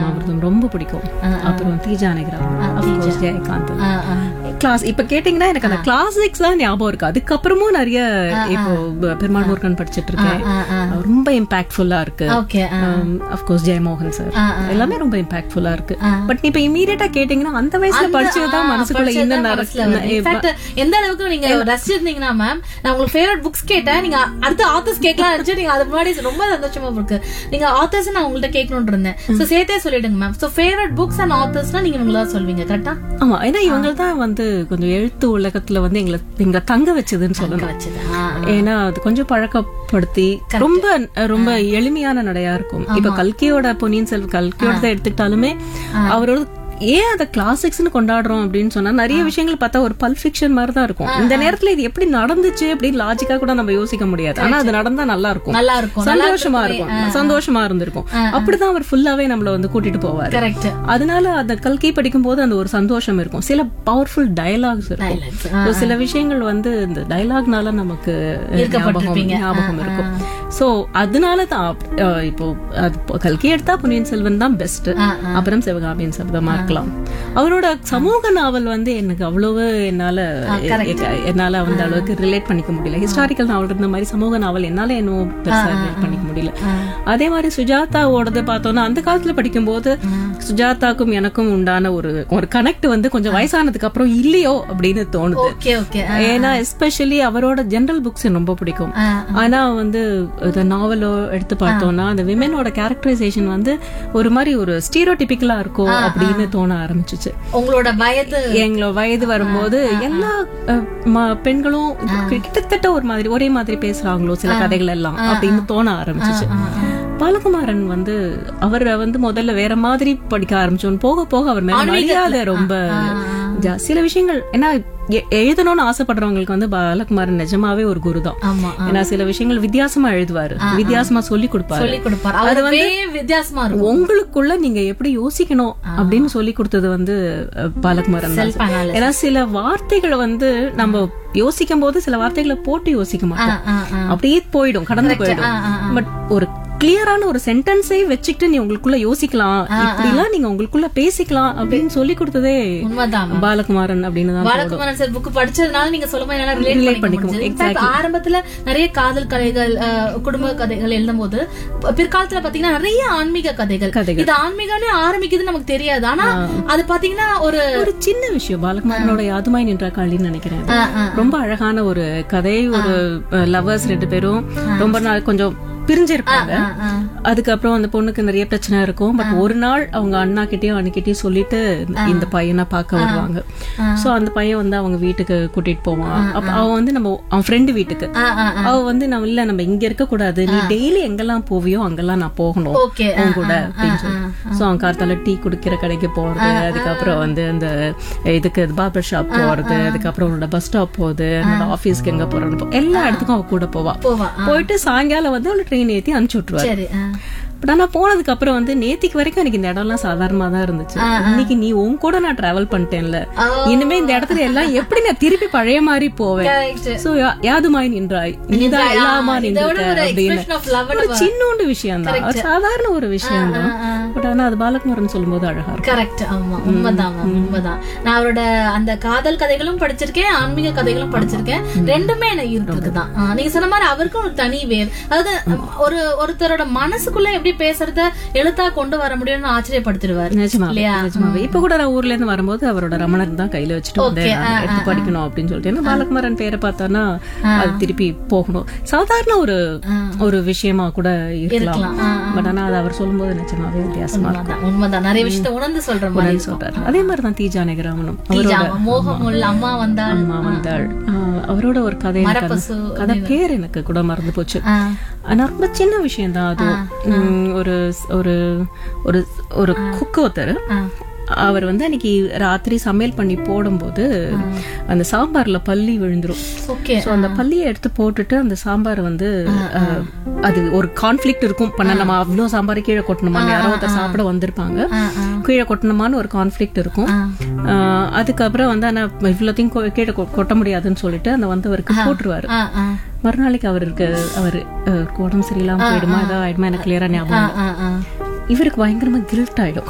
ராமாமிர்தம் ரொம்ப பிடிக்கும் அப்புறம் T Janakiraman of course Jayakanth class இப்ப கேட்டீங்கன்னா எனக்கு அந்த கிளாசிக்ஸ் தான் ஞாபகம் இருக்கு அதுக்கப்புறமும் நிறைய இப்போ ப- பெருமாள் முருகன் படிச்சிட்டு இருக்கேன் ரொம்ப இம்பாக்ட்ஃபுல்லா இருக்கு ஓகே அஃப்கோர்ஸ் ஜெயமோகன் சார் எல்லாமே ரொம்ப இம்பாக்ட்ஃபுல்லா இருக்கு பட் இப்ப இமீடியட்டா கேட்டீங்கன்னா அந்த வயசுல படிச்சதுதான் மனசுக்குள்ள இன்னும் இன்ஃபேக்ட் எந்த அளவுக்கு நீங்க ரசிச்சிருந்தீங்கன்னா மேம் நான் உங்களுக்கு ஃபேவரட் புக்ஸ் கேட்டேன் நீங்க அடுத்த ஆத்தர்ஸ் கேட்கலாம் நினைச்சு நீங்க அது முன்னாடி ரொம்ப சந்தோஷமா இருக்கு நீங்க ஆத்தர்ஸ் நான் உங்கள்ட்ட கேட்கணும்னு இருந்தேன் சோ சேர்த்தே சொல்லிடுங்க ma'am so favourite books and ஆத்தர்ஸ்னா நீங்க இவங்களா சொல்வீங்க கரெக்டா ஆமா ஏன்னா இவங்க தான் வந்து கொஞ்சம் எழுத்து உலகத்துல வந்து எங்களை எங்களை தங்க வச்சதுன்னு சொல்லணும் வச்சது ஏன்னா அது கொஞ்சம் பழக்கப்படுத்தி ரொம்ப ரொம்ப எளிமையான நடையா இருக்கும் இப்ப கல்கியோட பொன்னியின் செல்வன் கல்கியோட எடுத்துக்கிட்டாலுமே அவரோட ஏன் அதை கிளாசிக்ஸ்னு கொண்டாடுறோம் அப்படின்னு சொன்னா நிறைய விஷயங்கள் பார்த்தா ஒரு பல் ஃபிக்ஷன் மாதிரி தான் இருக்கும் இந்த நேரத்துல இது எப்படி நடந்துச்சு அப்படின்னு லாஜிக்கா கூட நம்ம யோசிக்க முடியாது ஆனா அது நடந்தா நல்லா இருக்கும் நல்லா இருக்கும் சந்தோஷமா இருக்கும் சந்தோஷமா இருந்திருக்கும் அப்படிதான் அவர் ஃபுல்லாவே நம்மள வந்து கூட்டிட்டு போவாரு கரெக்ட் அதனால அந்த கல்கி படிக்கும் போது அந்த ஒரு சந்தோஷம் இருக்கும் சில பவர்ஃபுல் டயலாக்ஸ் இருக்கும் So, சில விஷயங்கள் வந்து இந்த டயலாக்னால நமக்கு ஞாபகம் ஞாபகம் இருக்கும் சோ அதனால தான் அஹ், இப்போ அது இப்போ கல்கி எடுத்தா பொன்னியின் செல்வன் தான் பெஸ்ட் அப்புறம் சிவகாமியின் சபதமா இருக்கலாம் அவரோட சமூக நாவல் வந்து எனக்கு அவ்வளவு என்னால என்னால அந்த அளவுக்கு ரிலேட் பண்ணிக்க முடியல ஹிஸ்டாரிக்கல் நாவல் இருந்த மாதிரி சமூக நாவல் என்னால இன்னும் பெருசா ரிலேட் பண்ணிக்க முடியல அதே மாதிரி சுஜாதாவோடது பார்த்தோம்னா அந்த காலத்துல படிக்கும்போது சுஜாதாக்கும் எனக்கும் உண்டான ஒரு ஒரு கனெக்ட் வந்து கொஞ்சம் வயசானதுக்கு அப்புறம் இல்லையோ அப்படின்னு தோணுது ஓகே ஓகே ஏன்னா எஸ்பெஷலி அவரோட ஜெனரல் புக்ஸ் ரொம்ப பிடிக்கும் ஆனா வந்து இந்த நாவலோ எடுத்து பார்த்தோம்னா அந்த விமெனோட கேரக்டரைசேஷன் வந்து ஒரு மாதிரி ஒரு ஸ்டீரியோடிபிக்கலா இருக்கும் அப்படின்னு தோண ஆரம்பிச்சுச்சு உங்களோட வயது எங்களோட வயது வரும்போது எல்லா அஹ், ம- பெண்களும் கிட்டத்தட்ட ஒரு மாதிரி ஒரே மாதிரி பேசுறாங்களோ சில கதைகள் எல்லாம் அப்படின்னு தோண ஆரம்பிச்சுச்சு பாலகுமாரன் வந்து அவரை வந்து முதல்ல வேற மாதிரி படிக்க ஆரம்பிச்சோம் போக போக அவர் மேல மரியாதை ரொம்ப ஜா- சில விஷயங்கள் ஏன்னா எ- எழுதணும்னு ஆசைப்படுறவங்களுக்கு வந்து பாலகுமாரன் நிஜமாவே ஒரு குரு தான் ஆமா ஏன்னா சில விஷயங்கள் வித்தியாசமா எழுதுவாரு வித்தியாசமா சொல்லி கொடுப்பாரு சொல்லி கொடுப்பாரு அவர் வந்து வித்தியாசமா இருக்கும் உங்களுக்குள்ள நீங்க எப்படி யோசிக்கணும் அப்படின்னு சொல்லி கொடுத்தது வந்து அஹ், பாலகுமாரன் தான் Self analysis. ஏன்னா சில வார்த்தைகளை வந்து நம்ம யோசிக்கும் போது சில வார்த்தைகளை போட்டு யோசிக்க மாட்டோம் ஆ, ஆ. அப்படியே போயிடும் கடந்து போயிடும் பட் ஒரு கிளியரான ஒரு சென்டென்ஸே வச்சுக்கிட்டு நீ உங்களுக்குள்ள யோசிக்கலாம் இப்படிலாம் நீங்க உங்களுக்குள்ள பேசிக்கலாம் அப்படின்னு சொல்லி கொடுத்ததே உண்மைதான் பாலகுமாரன் அப்படின்னு தான் பாலகுமாரன் சார் புக் படிச்சதுனால நீங்க சொல்லும் போது என்னால ரிலேட் பண்ணிக்க முடியுது இன்ஃபேக்ட் ஆரம்பத்துல நிறைய காதல் கதைகள் அஹ், குடும்ப கதைகள் எழுதும் போது ப- பிற்காலத்துல பாத்தீங்கன்னா நிறைய ஆன்மீக கதைகள் கதைகள். இது ஆன்மீகம்னு ஆரம்பிக்குதுன்னு நமக்கு தெரியாது ஆனா அது பாத்தீங்கன்னா ஒரு ஒரு சின்ன விஷயம் பாலகுமாரனோட யாதுமாய் நின்ற காளின்னு நினைக்கிறேன் அது. ஆ, ஆ. ரொம்ப அழகான ஒரு கதை ஒரு லவர்ஸ் ரெண்டு பேரும் ரொம்ப நாள் கொஞ்சம் பிரிஞ்சிருப்பாங்க ஆ, ஆ. அதுக்கப்புறம் அந்த பொண்ணுக்கு நிறைய பிரச்சனை இருக்கும் பட் ஒரு நாள் அவங்க அண்ணா கிட்டயும் அண்ணிக்கிட்டயும் சொல்லிட்டு இந்த பையனை பார்க்க வருவாங்க சோ அந்த பையன் வந்து அவங்க வீட்டுக்கு கூட்டிட்டு போவான் அப்ப அவன் வந்து நம்ம அவன் ஃப்ரெண்டு வீட்டுக்கு ஆ, ஆ, ஆ. அவ வந்து நம்ம இல்ல நம்ம இங்க இருக்க கூடாது நீ டெய்லி எங்கெல்லாம் போவியோ அங்கெல்லாம் நான் போகணும் ஓகே உன் கூட அப்படின்னு சொல்லி சோ அவன் கார்த்தால டீ குடிக்கிற கடைக்கு போறது அதுக்கப்புறம் வந்து அந்த இதுக்கு பார்பர் ஷாப் போறது அதுக்கப்புறம் உன்னோட பஸ் ஸ்டாப் போகுது என்னோட ஆபீஸ்க்கு எங்க போறது எல்லா இடத்துக்கும் அவ கூட போவா போவா போயிட்டு சாயங்காலம் வந்து அவளை ட்ரெயின் ஏத்தி அனுப்பிச்சு விட்டுருவாரு சரி ஆ. பட் ஆனா போனதுக்கு அப்புறம் வந்து நேத்திக்கு வரைக்கும் எனக்கு இந்த இடம்லாம் சாதாரணமா தான் இருந்துச்சு இன்னைக்கு நீ உன் கூட நான் டிராவல் பண்ணிட்டேன்ல இனிமே இந்த இடத்துல எல்லாம் எப்படி நான் திருப்பி பழைய மாதிரி போவேன் Correct. சோ யா- யாதுமாய் நின்றாய் நீதான் எல்லாமா இதோட நின்றுட்ட ஒரு அப்படின்னு expression of love ஒரு சின்னோண்டு விஷயம் தான் ஒரு சாதாரண ஒரு விஷயம் தான் பட் ஆனா அது பாலகுமாரன் சொல்லும்போது அழகா இருக்கும் கரெக்ட் ஆமா உண்மைதான் ma'am, உண்மைதான் நான் அவரோட அந்த காதல் கதைகளும் படிச்சிருக்கேன் ஆன்மீக கதைகளும் படிச்சிருக்கேன் ரெண்டுமே எனக்கு இருக்குதான் நீங்க சொன்ன மாதிரி அவருக்கும் ஒரு தனி வேர் அதாவது ஒரு ஒருத்தரோட மனசுக்குள்ள எப்படி பேசுறத எழுத்தா கொண்டு வர முடியும்னு ஆச்சரியப்படுத்திடுவாரு நிஜமாவே இல்லையா? நிஜமாவே இப்ப கூட நான் ஊர்ல இருந்து வரும்போது அவரோட ரமணன் தான் கையில வச்சுட்டு வந்தேன் நான் எடுத்து படிக்கணும் அப்படின்னு சொல்லிட்டு ஏன்னா பாலகுமாரன் பேரை பார்த்தானா அது திருப்பி போகணும் சாதாரண ஒரு ஒரு விஷயமா கூட இருக்கலாம் பட் ஆனா அது அவர் சொல்லும்போது நிஜமாவே வித்தியாசமா இருக்கும் உண்மைதான் உண்மைதான் நிறைய விஷயத்த உணர்ந்து சொல்ற மாதிரி அப்படின்னு சொல்றாரு அதே மாதிரிதான் தி ஜானகிராமனும் தீஜா, மோகம் உள்ள அம்மா வந்தாள் அம்மா வந்தாள் ஆஹ் அவரோட ஒரு கதை எனக்கு அந்த- மரப்பசு கதை பேர் எனக்கு கூட மறந்து போச்சு ஆ. ஆனா ரொம்ப சின்ன விஷயம் தான் அதுவும் உம், ஒரு ஒரு ஒரு ஒரு குக்கு ஒருத்தர் அவர் வந்து அன்னைக்கு ராத்திரி சமையல் பண்ணி போடும்போது அந்த சாம்பார்ல பல்லி விழுந்துரும் ஓகே சோ அந்த பல்லியை எடுத்து போட்டுட்டு அந்த சாம்பார் வந்து அஹ், அது ஒரு கான்ஃபிளிக்ட் இருக்கும் பண்ண நம்ம அவ்வளோ சாம்பார் கீழே கொட்டணுமான்னு யாரோ ஒருத்தர் சாப்பிட வந்திருப்பாங்க கீழே கொட்டணுமான்னு ஒரு கான்ஃபிளிக்ட் இருக்கும் அஹ், அதுக்கப்புறம் வந்து ஆனா இவ்வளோத்தையும் கொ- கீழே கொ- கொட்ட முடியாதுன்னு சொல்லிட்டு அந்த வந்தவருக்கு போட்டுருவாரு ஆ, ஆ, மறுநாளைக்கு அவருக்கு அவர் உடம்பு சரியில்லாம போயிடுமா ஏதோ ஆயிடுமா எனக்கு கிளியரா ஞாபகம் இல்ல. ஆ, ஆ. இவருக்கு பயங்கரமா கில்ட் ஆயிடும்